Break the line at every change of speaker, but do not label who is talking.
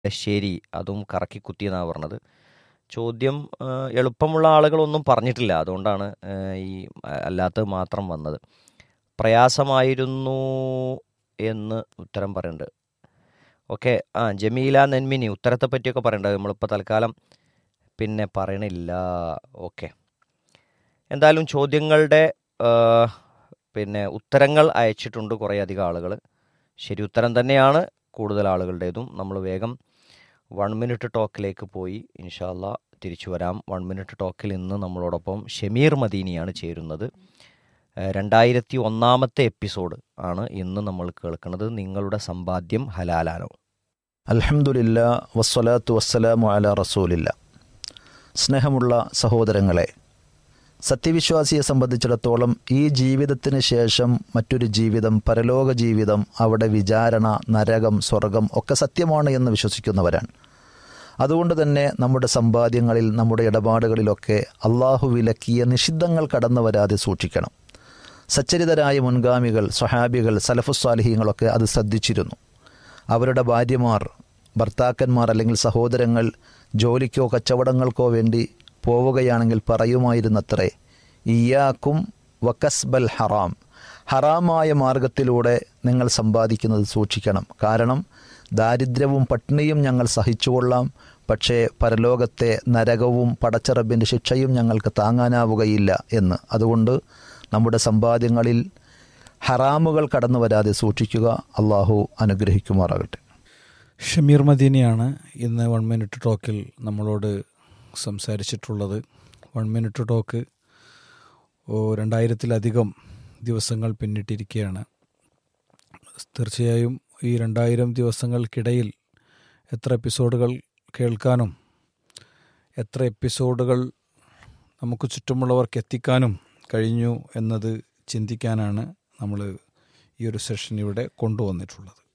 ശരി അതും കറക്കി കുത്തിയെന്നാണ് പറഞ്ഞത് ചോദ്യം ആ, എളുപ്പമുള്ള ആളുകളൊന്നും പറഞ്ഞിട്ടില്ല അതുകൊണ്ടാണ് ആ, ഈ അല്ലാത്തത് മാത്രം വന്നത് പ്രയാസമായിരുന്നു എന്ന് ഉത്തരം പറയുന്നുണ്ട് ഓക്കെ ആ ജമീല നെന്മിനി ഉത്തരത്തെ പറ്റിയൊക്കെ പറയണ്ടത് നമ്മളിപ്പോൾ തൽക്കാലം പിന്നെ പറയണില്ല ഓക്കെ എന്തായാലും ചോദ്യങ്ങളുടെ ആ, പിന്നെ ഉത്തരങ്ങൾ അയച്ചിട്ടുണ്ട് കുറേ അധികം ആളുകൾ ശരി ഉത്തരം തന്നെയാണ് കൂടുതൽ ആളുകളുടേതും നമ്മൾ വേഗം വൺ മിനിറ്റ് ടോക്കിലേക്ക് പോയി ഇൻഷാല്ല തിരിച്ചു വരാം വൺ മിനിറ്റ് ടോക്കിൽ ഇന്ന് നമ്മളോടൊപ്പം ഷമീർ മദീനിയാണ് ചേരുന്നത് ഏഹ് രണ്ടായിരത്തി ഒന്നാമത്തെ എപ്പിസോഡ് ആണ് ഇന്ന് നമ്മൾ കേൾക്കുന്നത് നിങ്ങളുടെ സമ്പാദ്യം ഹലാലാനോ
അൽഹംദുലില്ല വസ്സലാത്തു വസ്സലാമു അല റസൂലില്ല സ്നേഹമുള്ള സഹോദരങ്ങളെ സത്യവിശ്വാസിയെ സംബന്ധിച്ചിടത്തോളം ഈ ജീവിതത്തിന് ശേഷം മറ്റൊരു ജീവിതം പരലോക ജീവിതം അവിടെ വിചാരണ നരകം സ്വർഗം ഒക്കെ സത്യമാണ് എന്ന് വിശ്വസിക്കുന്നവരാണ് അതുകൊണ്ട് തന്നെ നമ്മുടെ സമ്പാദ്യങ്ങളിൽ നമ്മുടെ ഇടപാടുകളിലൊക്കെ അള്ളാഹു വിലക്കിയ നിഷിദ്ധങ്ങൾ കടന്നു വരാതെ സൂക്ഷിക്കണം സച്ചരിതരായ മുൻഗാമികൾ സ്വഹാബികൾ സലഫുസ്വാലിഹീങ്ങളൊക്കെ അത് ശ്രദ്ധിച്ചിരുന്നു അവരുടെ ഭാര്യമാർ ഭർത്താക്കന്മാർ അല്ലെങ്കിൽ സഹോദരങ്ങൾ ജോലിക്കോ കച്ചവടങ്ങൾക്കോ വേണ്ടി പോവുകയാണെങ്കിൽ പറയുമായിരുന്നത്രേ ഇയാക്കും വക്കസ്ബൽ ഹറാം ഹറാമായ മാർഗത്തിലൂടെ നിങ്ങൾ സമ്പാദിക്കുന്നത് സൂക്ഷിക്കണം കാരണം ദാരിദ്ര്യവും പട്ടിണിയും ഞങ്ങൾ സഹിച്ചുകൊള്ളാം പക്ഷേ പരലോകത്തെ നരകവും പടച്ചറബിൻ്റെ ശിക്ഷയും ഞങ്ങൾക്ക് താങ്ങാനാവുകയില്ല എന്ന് അതുകൊണ്ട് നമ്മുടെ സമ്പാദ്യങ്ങളിൽ ഹറാമുകൾ കടന്നു വരാതെ സൂക്ഷിക്കുക അള്ളാഹു അനുഗ്രഹിക്കുമാറാകട്ടെ
ഷമീർ മദീനിയാണ് ഇന്ന് വൺ മിനിറ്റ് ടോക്കിൽ നമ്മളോട് സംസാരിച്ചിട്ടുള്ളത് വൺ മിനിറ്റ് ടോക്ക് ഓ രണ്ടായിരത്തിലധികം ദിവസങ്ങൾ പിന്നിട്ടിരിക്കുകയാണ് തീർച്ചയായും ഈ രണ്ടായിരം ദിവസങ്ങൾക്കിടയിൽ എത്ര എപ്പിസോഡുകൾ കേൾക്കാനും എത്ര എപ്പിസോഡുകൾ നമുക്ക് ചുറ്റുമുള്ളവർക്ക് എത്തിക്കാനും കഴിഞ്ഞു എന്നത് ചിന്തിക്കാനാണ് നമ്മൾ ഈ ഒരു സെഷൻ ഇവിടെ കൊണ്ടുവന്നിട്ടുള്ളത്